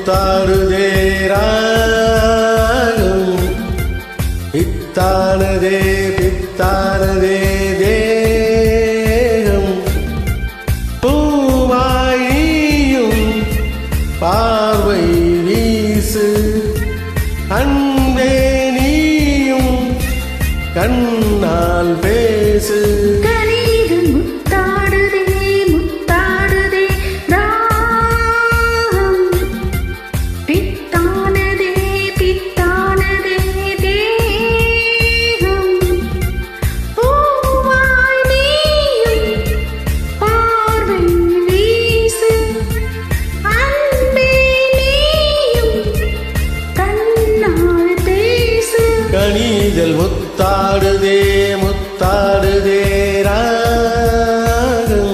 முத்தாடுதே ராகம் பித்தானதே பித்தானதே தேகம் பூவாயும் பார்வை வீசு அன்பே நீயும் கண்ணால் பேசு கலிகள் முத்தாடுதே முத்தாடுதே ராகம் பித்தானதே பித்தானதே தேகம் பூவாய் நீயும் பார்வை வீசு அன்பே நீயும் கண்ணால் பேசு கணிதல் முத்தாடுதே முத்தாடுதே ராகம்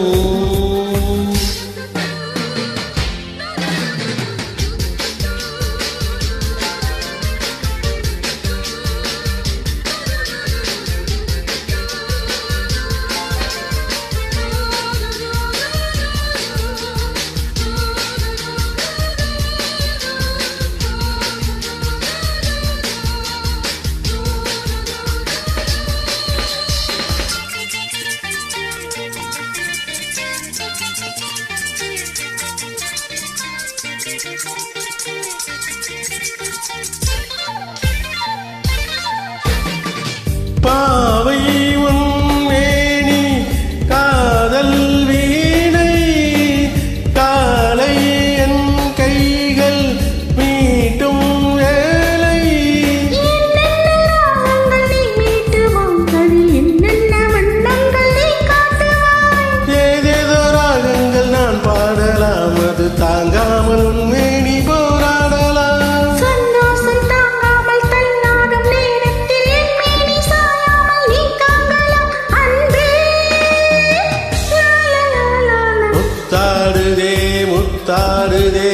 பாவை உன் மேனி காதல் வீணை காலை என் கைகள் மீட்டும் வேலை என்னென்ன ராகங்கள் நீ மீட்டுவாய் அதில் என்னென்ன வண்ணங்கள் நீ காட்டுவாய் ஏதேதோ ராகங்கள் நான் பாடலாம் அது தாங்காமல் உன் மேனி போராடலாம் சந்தோஷம் தாங்காமல் தள்ளாடும் நேரத்தில் என் மேனி சாயாமல் நீ தாங்கலாம் அன்பே லா, லா, லா, லா, லா. முத்தாடுதே முத்தாடுதே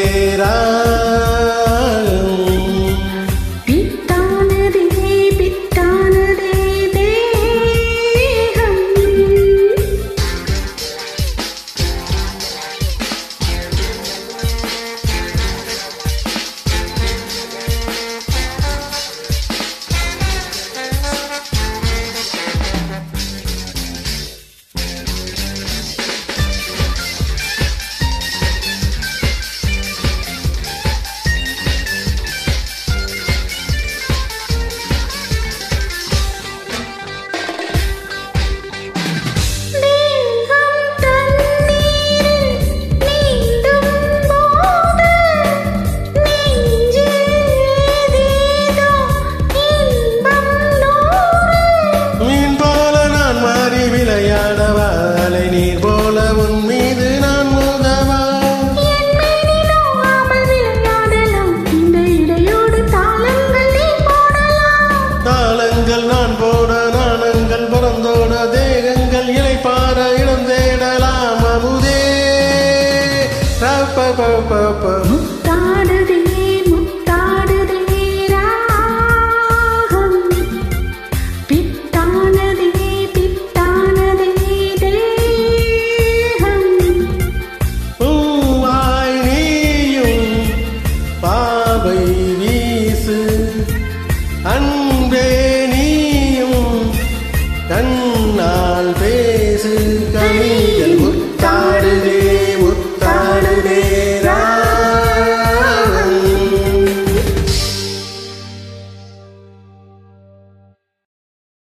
ராகம் பித்தானதே பித்தானதே தேகம் மேகம் தண்ணீரில் நீந்தும் போது நெஞ்சில் ஏதேதோ இன்பம் நூறு மீன் போல நான் மாறி விளையாடவா அலை நீர் போல உன் மீது நான் மோதவா என் மேனி நோகாமல் விளையாடலாம் இந்த இடையோடு தாளங்கள் நீ போடலாம் தாளங்கள் நான் போட நாணங்கள் பறந்தோட தேகங்கள் இலைப்பார இடம் தேடலாம் அமுதே ரப்ப ப ப ப. முத்தாடுதே முத்தாடுதே ராகம் பித்தானதே பித்தானதே தேகம் பூவாய் நீயும் பாவை வீசு அன்பே நீயும் கண்ணால் பேசு கனி